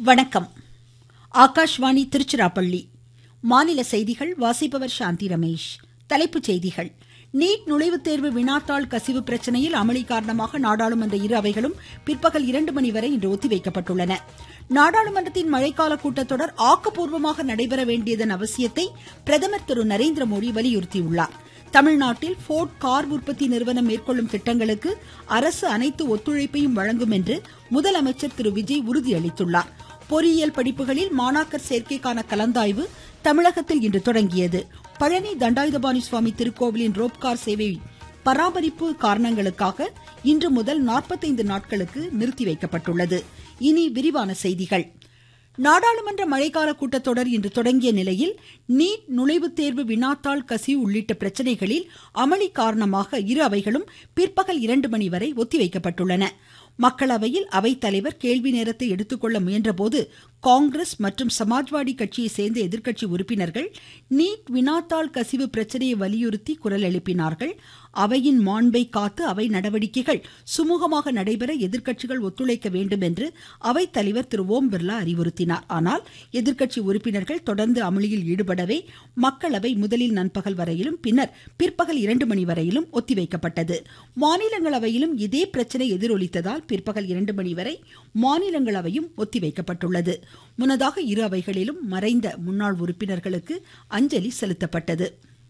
வணக்கம் ஆகாஷ்வாணி திருச்சிராப்பள்ளி மாநில செய்திகள் வாசிப்பவர் சாந்தி ரமேஷ் தலைப்புச் செய்திகள் நீட் நுழைவுத் தேர்வு வினாத்தாள் கசிவு பிரச்சனையில் அமளி காரணமாக நாடாளுமன்ற இரு அவைகளும் பிற்பகல் இரண்டு மணி வரை இன்று ஒத்திவைக்கப்பட்டுள்ளன நாடாளுமன்றத்தின் மழைக்கால கூட்டத்தொடர் ஆக்கப்பூர்வமாக நடைபெற வேண்டியதன் அவசியத்தை பிரதமர் திரு நரேந்திர மோடி வலியுறுத்தியுள்ளார் தமிழ்நாட்டில் போர்ட் கார் உற்பத்தி நிறுவனம் மேற்கொள்ளும் திட்டங்களுக்கு அரசு அனைத்து ஒத்துழைப்பையும் வழங்கும் என்று முதலமைச்சர் திரு விஜய் உறுதியளித்துள்ளார் பொறியியல் படிப்புகளில் மாணாக்கர் சேர்க்கைக்கான கலந்தாய்வு தமிழகத்தில் இன்று தொடங்கியது பழனி தண்டாயுதபாணி சுவாமி திருக்கோவிலின் ரோப்கார் சேவை பராமரிப்பு காரணங்களுக்காக இன்று முதல் நாற்பத்தைந்து நாட்களுக்கு நிறுத்தி வைக்கப்பட்டுள்ளது இனி விரிவான செய்திகள் நாடாளுமன்ற மழைக்கால கூட்டத்தொடர் இன்று தொடங்கிய நிலையில் நீட் நுழைவுத் தேர்வு வினாத்தாள் கசிவு உள்ளிட்ட பிரச்சனைகளில் அமளி காரணமாக இரு அவைகளும் பிற்பகல் இரண்டு மணி வரை ஒத்திவைக்கப்பட்டுள்ளன மக்களவையில் அவைத்தலைவர் கேள்வி நேரத்தை எடுத்துக்கொள்ள முயன்றபோது காங்கிரஸ் மற்றும் சமாஜ்வாடி கட்சியை சேர்ந்த எதிர்க்கட்சி உறுப்பினர்கள் நீட் வினாத்தாள் கசிவு பிரச்சனையை வலியுறுத்தி குரல் எழுப்பினார்கள் அவையின் மாண்பை காத்து அவை நடவடிக்கைகள் சுமூகமாக நடைபெற எதிர்க்கட்சிகள் ஒத்துழைக்க வேண்டும் என்று அவைத்தலைவர் திரு ஓம் பிர்லா அறிவுறுத்தினார் ஆனால் எதிர்க்கட்சி உறுப்பினர்கள் தொடர்ந்து அமளியில் ஈடுபடவே மக்களவை முதலில் நண்பகல் வரையிலும் பின்னர் பிற்பகல் இரண்டு மணி வரையிலும் ஒத்திவைக்கப்பட்டது மாநிலங்களவையிலும் இதே பிரச்சனை எதிரொலித்ததால் பிற்பகல் இரண்டு மணி வரை மாநிலங்களவையும் ஒத்திவைக்கப்பட்டுள்ளது முன்னதாக இரு அவைகளிலும் மறைந்த முன்னாள் உறுப்பினர்களுக்கு அஞ்சலி செலுத்தப்பட்டது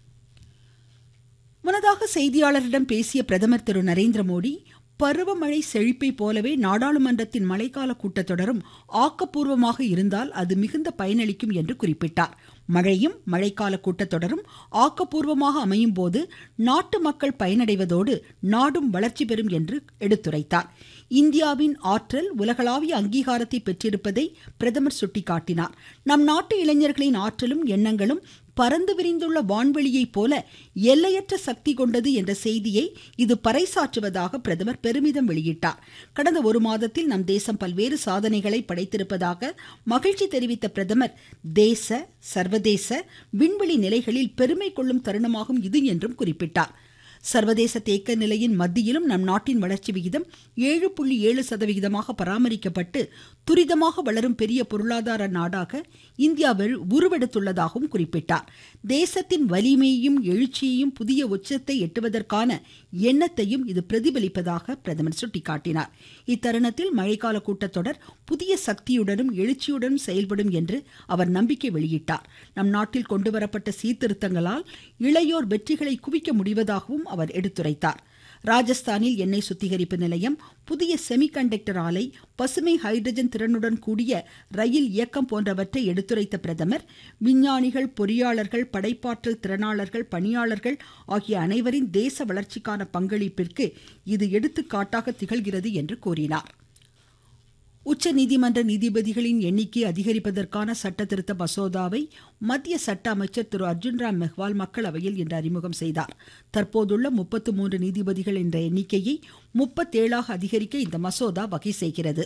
முன்னதாக செய்தியாளர்களிடம் பேசிய பிரதமர் திரு நரேந்திர மோடி பருவமழை செழிப்பை போலவே நாடாளுமன்றத்தின் மழைக்கால கூட்டத்தொடரும் ஆக்கப்பூர்வமாக இருந்தால் அது மிகுந்த பயனளிக்கும் என்று குறிப்பிட்டார் மழையும் மழைக்கால கூட்டத்தொடரும் ஆக்கப்பூர்வமாக அமையும் போது நாட்டு மக்கள் பயனடைவதோடு நாடும் வளர்ச்சி பெறும் என்று எடுத்துரைத்தார் இந்தியாவின் ஆற்றல் உலகளாவிய அங்கீகாரத்தை பெற்றிருப்பதை பிரதமர் சுட்டிக்காட்டினார் நம் நாட்டு இளைஞர்களின் ஆற்றலும் எண்ணங்களும் பறந்து விரிந்துள்ள வான்வெளியை போல எல்லையற்ற சக்தி கொண்டது என்ற செய்தியை இது பறைசாற்றுவதாக பிரதமர் பெருமிதம் வெளியிட்டார் கடந்த ஒரு மாதத்தில் நம் தேசம் பல்வேறு சாதனைகளை படைத்திருப்பதாக மகிழ்ச்சி தெரிவித்த பிரதமர் தேச சர்வதேச விண்வெளி நிலைகளில் பெருமை கொள்ளும் தருணமாகும் இது என்றும் குறிப்பிட்டார் சர்வதேச தேக்க நிலையின் மத்தியிலும் நம் நாட்டின் வளர்ச்சி விகிதம் ஏழு புள்ளி ஏழு சதவிகிதமாக பராமரிக்கப்பட்டு துரிதமாக வளரும் பெரிய பொருளாதார நாடாக இந்தியா உருவெடுத்துள்ளதாகவும் குறிப்பிட்டார் தேசத்தின் வலிமையையும் எழுச்சியையும் புதிய உச்சத்தை எட்டுவதற்கான எண்ணத்தையும் இது பிரதிபலிப்பதாக பிரதமர் சுட்டிக்காட்டினார் இத்தருணத்தில் மழைக்கால கூட்டத்தொடர் புதிய சக்தியுடனும் எழுச்சியுடனும் செயல்படும் என்று அவர் நம்பிக்கை வெளியிட்டார் நம் நாட்டில் கொண்டுவரப்பட்ட சீர்திருத்தங்களால் இளையோர் வெற்றிகளை குவிக்க முடிவதாகவும் அவர் எடுத்துரைத்தார் ராஜஸ்தானில் எண்ணெய் சுத்திகரிப்பு நிலையம் புதிய செமிகண்டக்டர் ஆலை பசுமை ஹைட்ரஜன் திறனுடன் கூடிய ரயில் இயக்கம் போன்றவற்றை எடுத்துரைத்த பிரதமர் விஞ்ஞானிகள் பொறியாளர்கள் படைப்பாற்றல் திறனாளர்கள் பணியாளர்கள் ஆகிய அனைவரின் தேச வளர்ச்சிக்கான பங்களிப்பிற்கு இது எடுத்துக்காட்டாக திகழ்கிறது என்று கூறினார் உச்சநீதிமன்ற நீதிபதிகளின் எண்ணிக்கை அதிகரிப்பதற்கான சட்ட திருத்த மசோதாவை மத்திய சட்ட அமைச்சர் திரு அர்ஜுன் ராம் மெஹ்வால் மக்களவையில் இன்று அறிமுகம் செய்தார் தற்போதுள்ள முப்பத்து மூன்று நீதிபதிகள் என்ற எண்ணிக்கையை முப்பத்தேழாக அதிகரிக்க இந்த மசோதா வகை செய்கிறது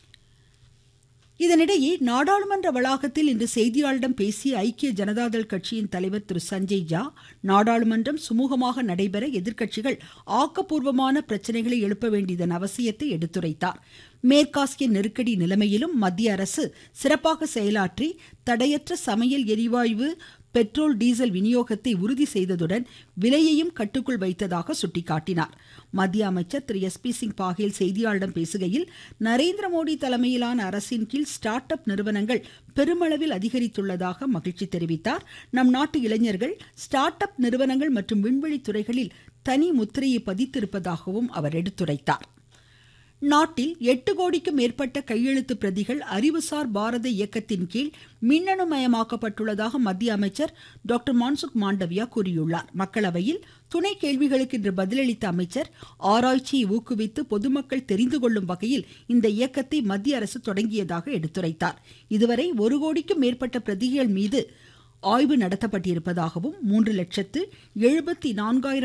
இதனிடையே நாடாளுமன்ற வளாகத்தில் இன்று செய்தியாளரிடம் பேசிய ஐக்கிய ஜனதாதள் கட்சியின் தலைவர் திரு சஞ்சய் ஜா நாடாளுமன்றம் சுமூகமாக நடைபெற எதிர்க்கட்சிகள் ஆக்கப்பூர்வமான பிரச்சனைகளை எழுப்ப வேண்டியதன் அவசியத்தை எடுத்துரைத்தார் மேற்காசிய நெருக்கடி நிலைமையிலும் மத்திய அரசு சிறப்பாக செயலாற்றி தடையற்ற சமையல் எரிவாயு பெட்ரோல் டீசல் விநியோகத்தை உறுதி செய்ததுடன் விலையையும் கட்டுக்குள் வைத்ததாக சுட்டிக்காட்டினார் மத்திய அமைச்சர் திரு எஸ் பி சிங் பாகேல் செய்தியாளரிடம் பேசுகையில் நரேந்திர மோடி தலைமையிலான அரசின் கீழ் ஸ்டார்ட் அப் நிறுவனங்கள் பெருமளவில் அதிகரித்துள்ளதாக மகிழ்ச்சி தெரிவித்தார் நம் நாட்டு இளைஞர்கள் ஸ்டார்ட் அப் நிறுவனங்கள் மற்றும் விண்வெளி துறைகளில் தனி முத்திரையை பதித்திருப்பதாகவும் அவர் எடுத்துரைத்தார் நாட்டில் எட்டு கோடிக்கும் மேற்பட்ட கையெழுத்து பிரதிகள் அறிவுசார் பாரத இயக்கத்தின் கீழ் மின்னணு மயமாக்கப்பட்டுள்ளதாக மத்திய அமைச்சர் டாக்டர் மான்சுக் மாண்டவியா கூறியுள்ளார் மக்களவையில் துணை கேள்விகளுக்கு இன்று பதிலளித்த அமைச்சர் ஆராய்ச்சியை ஊக்குவித்து பொதுமக்கள் தெரிந்து கொள்ளும் வகையில் இந்த இயக்கத்தை மத்திய அரசு தொடங்கியதாக எடுத்துரைத்தார் இதுவரை ஒரு கோடிக்கும் மேற்பட்ட பிரதிகள் மீது ஆய்வு நடத்தப்பட்டிருப்பதாகவும் மூன்று லட்சத்து எழுபத்தி நான்காயிரம்